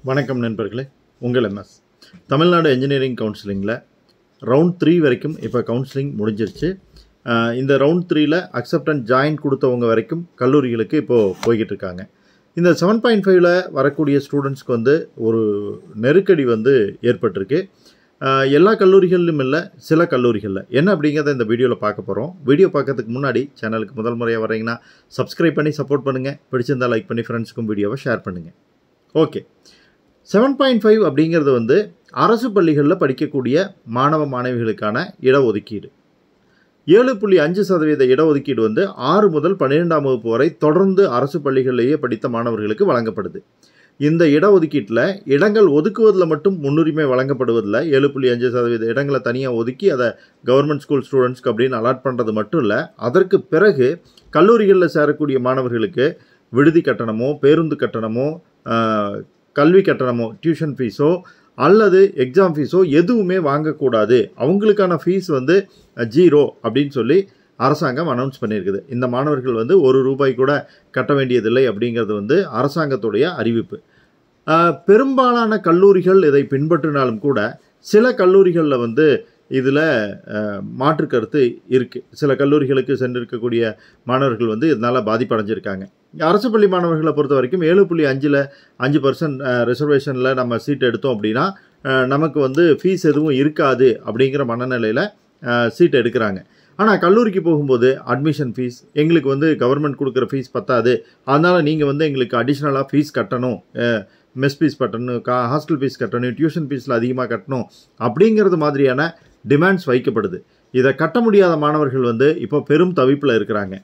வணக்கம் நண்பர்களே உங்கள் எம்எஸ் தமிழ்நாடு என்ஜினியரிங் கவுன்சிலிங்கில் ரவுண்ட் த்ரீ வரைக்கும் இப்போ கவுன்சிலிங் முடிஞ்சிருச்சு அஹ் இந்த ரவுண்ட் த்ரீல அக்செப்ட் அண்ட் ஜாயின் கொடுத்தவங்க வரைக்கும் கல்லூரிகளுக்கு இப்போது போய்கிட்டு இருக்காங்க இந்த செவன் பாயிண்ட் ஃபைவ்ல வரக்கூடிய ஸ்டூடெண்ட்ஸ்க்கு வந்து ஒரு நெருக்கடி வந்து ஏற்பட்டிருக்கு அஹ் எல்லா கல்லூரிகளிலும் இல்லை சில கல்லூரிகளில் என்ன அப்படிங்கிறத இந்த வீடியோவில் பார்க்க போகிறோம் வீடியோ பார்க்கறதுக்கு முன்னாடி சேனலுக்கு முதல் முறையாக வர்றீங்கன்னா சப்ஸ்கிரைப் பண்ணி சப்போர்ட் பண்ணுங்கள் பிடிச்சிருந்தா லைக் பண்ணி ஃப்ரெண்ட்ஸ்க்கும் வீடியோவை ஷேர் பண்ணுங்கள் ஓகே செவன் பாயிண்ட் ஃபைவ் அப்படிங்கிறது வந்து அரசு பள்ளிகளில் படிக்கக்கூடிய மாணவ மாணவிகளுக்கான இடஒதுக்கீடு ஏழு புள்ளி அஞ்சு சதவீத இடஒதுக்கீடு வந்து ஆறு முதல் பன்னிரெண்டாம் வகுப்பு வரை தொடர்ந்து அரசு பள்ளிகளிலேயே படித்த மாணவர்களுக்கு வழங்கப்படுது இந்த இடஒதுக்கீட்டில் இடங்கள் ஒதுக்குவதில் மட்டும் முன்னுரிமை வழங்கப்படுவதில்லை ஏழு புள்ளி அஞ்சு சதவீத இடங்களை தனியாக ஒதுக்கி அதை கவர்மெண்ட் ஸ்கூல் ஸ்டூடெண்ட்ஸ்க்கு அப்படின்னு அலாட் பண்ணுறது மட்டும் இல்லை அதற்கு பிறகு கல்லூரிகளில் சேரக்கூடிய மாணவர்களுக்கு விடுதி கட்டணமோ பேருந்து கட்டணமோ ஆஹ், கல்வி கட்டணமோ டியூஷன் ஃபீஸோ அல்லது எக்ஸாம் ஃபீஸோ எதுவுமே வாங்கக்கூடாது அவங்களுக்கான ஃபீஸ் வந்து ஜீரோ அப்படின்னு சொல்லி அரசாங்கம் அனௌன்ஸ் பண்ணியிருக்குது இந்த மாணவர்கள் வந்து ஒரு ரூபாய் கூட கட்ட வேண்டியதில்லை அப்படிங்கிறது வந்து அரசாங்கத்துடைய அறிவிப்பு ஆஹ், பெரும்பாலான கல்லூரிகள் இதை பின்பற்றினாலும் கூட சில கல்லூரிகளில் வந்து இதில் மாற்று கருத்து இருக்குது சில கல்லூரிகளுக்கு சென்றிருக்கக்கூடிய மாணவர்கள் வந்து இதனால் பாதிப்படைஞ்சிருக்காங்க அரசு பள்ளி மாணவர்களை பொறுத்த வரைக்கும் ஏழு புள்ளி அஞ்சில் அஞ்சு பர்சன்ட் ரிசர்வேஷனில் நம்ம சீட் எடுத்தோம் அப்படின்னா அஹ், நமக்கு வந்து ஃபீஸ் எதுவும் இருக்காது அப்படிங்கிற மனநிலையில் சீட் எடுக்கிறாங்க ஆனால் கல்லூரிக்கு போகும்போது அட்மிஷன் ஃபீஸ் எங்களுக்கு வந்து கவர்மெண்ட் கொடுக்குற ஃபீஸ் பத்தாது அதனால் நீங்கள் வந்து எங்களுக்கு அடிஷ்னலாக ஃபீஸ் கட்டணும் மெஸ் ஃபீஸ் கட்டணும் கா ஹாஸ்டல் ஃபீஸ் கட்டணும் டியூஷன் ஃபீஸில் அதிகமாக கட்டணும் அப்படிங்கிறது மாதிரியான டிமாண்ட்ஸ் வைக்கப்படுது இதை கட்ட முடியாத மாணவர்கள் வந்து இப்போ பெரும் தவிப்பில் இருக்கிறாங்க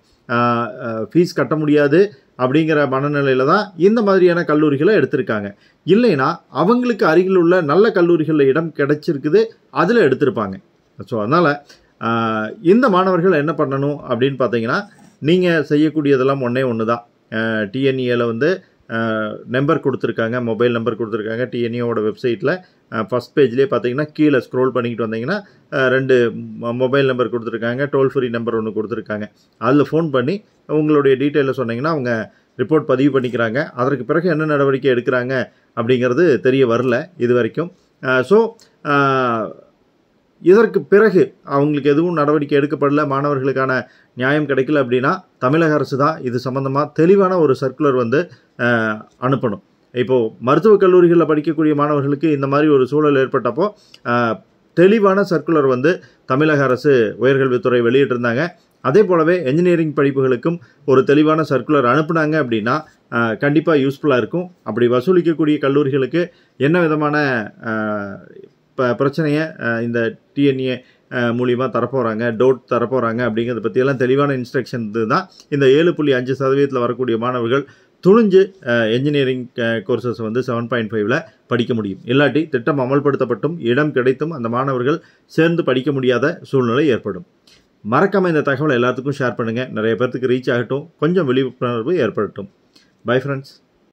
ஃபீஸ் கட்ட முடியாது அப்படிங்கிற மனநிலையில் தான் இந்த மாதிரியான கல்லூரிகளை எடுத்திருக்காங்க இல்லைன்னா அவங்களுக்கு அருகில் உள்ள நல்ல கல்லூரிகளில் இடம் கிடைச்சிருக்குது அதில் எடுத்திருப்பாங்க ஸோ அதனால் இந்த மாணவர்கள் என்ன பண்ணணும் அப்படின்னு பார்த்தீங்கன்னா நீங்கள் செய்யக்கூடியதெல்லாம் ஒன்றே ஒன்று தான் டிஎன்இஏல வந்து நம்பர் கொடுத்துருக்காங்க மொபைல் நம்பர் கொடுத்துருக்காங்க டிஎன்இஓட வெப்சைட்டில் ஃபஸ்ட் பேஜ்லேயே பார்த்தீங்கன்னா கீழே ஸ்க்ரோல் பண்ணிக்கிட்டு வந்தீங்கன்னா அஹ், ரெண்டு மொபைல் நம்பர் கொடுத்துருக்காங்க டோல் ஃப்ரீ நம்பர் ஒன்று கொடுத்துருக்காங்க அதில் ஃபோன் பண்ணி உங்களுடைய டீட்டெயிலை சொன்னீங்கன்னா அவங்க ரிப்போர்ட் பதிவு பண்ணிக்கிறாங்க அதற்கு பிறகு என்ன நடவடிக்கை எடுக்கிறாங்க அப்படிங்கிறது தெரிய வரல இது வரைக்கும் ஸோ இதற்கு பிறகு அவங்களுக்கு எதுவும் நடவடிக்கை எடுக்கப்படல மாணவர்களுக்கான நியாயம் கிடைக்கல அப்படின்னா தமிழக அரசு தான் இது சம்மந்தமாக தெளிவான ஒரு சர்க்குலர் வந்து அஹ், அனுப்பணும் இப்போது மருத்துவக் கல்லூரிகளில் படிக்கக்கூடிய மாணவர்களுக்கு இந்த மாதிரி ஒரு சூழல் ஏற்பட்டப்போ அஹ், தெளிவான சர்க்குலர் வந்து தமிழக அரசு உயர்கல்வித்துறை வெளியிட்டிருந்தாங்க அதே போலவே என்ஜினியரிங் படிப்புகளுக்கும் ஒரு தெளிவான சர்க்குலர் அனுப்புனாங்க அப்படின்னா கண்டிப்பாக யூஸ்ஃபுல்லாக இருக்கும் அப்படி வசூலிக்கக்கூடிய கல்லூரிகளுக்கு என்ன விதமான அஹ், ப பிரச்சனையை அஹ், இந்த டிஎன்ஏ மூலியமாக தரப்போகிறாங்க டோட் தரப்போகிறாங்க அப்படிங்கிறத பற்றியெல்லாம் தெளிவான இன்ஸ்ட்ரக்ஷன் தான் இந்த ஏழு புள்ளி அஞ்சு சதவீதத்தில் வரக்கூடிய மாணவர்கள் துணிஞ்சு என்ஜினியரிங் கோர்சஸ் வந்து செவன் பாயிண்ட் ஃபைவ்ல படிக்க முடியும் இல்லாட்டி திட்டம் அமல்படுத்தப்பட்டும் இடம் கிடைத்தும் அந்த மாணவர்கள் சேர்ந்து படிக்க முடியாத சூழ்நிலை ஏற்படும் மறக்காம இந்த தகவலை எல்லாத்துக்கும் ஷேர் பண்ணுங்கள் நிறைய பேர்த்துக்கு ரீச் ஆகட்டும் கொஞ்சம் விழிப்புணர்வு ஏற்படட்டும் பை ஃப்ரெண்ட்ஸ்